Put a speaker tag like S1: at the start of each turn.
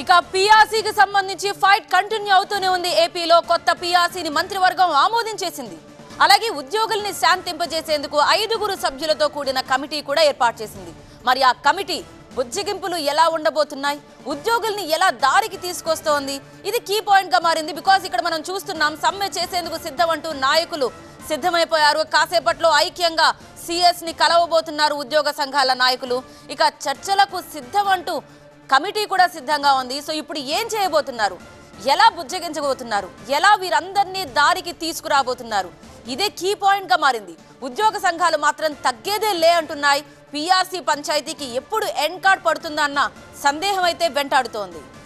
S1: ఇక పిఆర్సీకి సంబంధించి fight continue అవుతూనే ఉంది ఏపీలో కొత్త పిఆర్సీని మంత్రివర్గం ఆమోదించేసింది అలాగే ఉద్యోగుల్ని శాంతింపజేసేందుకు ఐదుగురు సభ్యులతో కూడిన కమిటీ కూడా ఏర్పాటు చేసింది మరి ఆ కమిటీ బుజ్జగింపులు ఎలా ఉండబోతున్నాయి ఉద్యోగుల్ని ఎలా దారికి తీసుకొస్తోంది ఇది కీ పాయింట్ గా మారింది బికాస్ ఇక్కడ మనం చూస్తున్నాం సమ్మె చేసేందుకు సిద్ధం అంటూ నాయకులు సిద్ధమైపోయారు కాసేపట్లో ఐక్యంగా సిఎస్ ని కలవబోతున్నారు ఉద్యోగ సంఘాల నాయకులు ఇక చర్చలకు సిద్ధం అంటూ కమిటీ కూడా సిద్ధంగా ఉంది సో ఇప్పుడు ఏం చేయబోతున్నారు ఎలా బుజ్జగించబోతున్నారు ఎలా వీరందరినీ దారికి తీసుకురాబోతున్నారు ఇదే కీ పాయింట్ గా మారింది ఉద్యోగ సంఘాలు మాత్రం తగ్గేదే లే అంటున్నాయి పిఆర్సీ పంచాయతీకి ఎప్పుడు ఎండ్ కార్డ్ పడుతుందా అన్న సందేహం అయితే వెంటాడుతోంది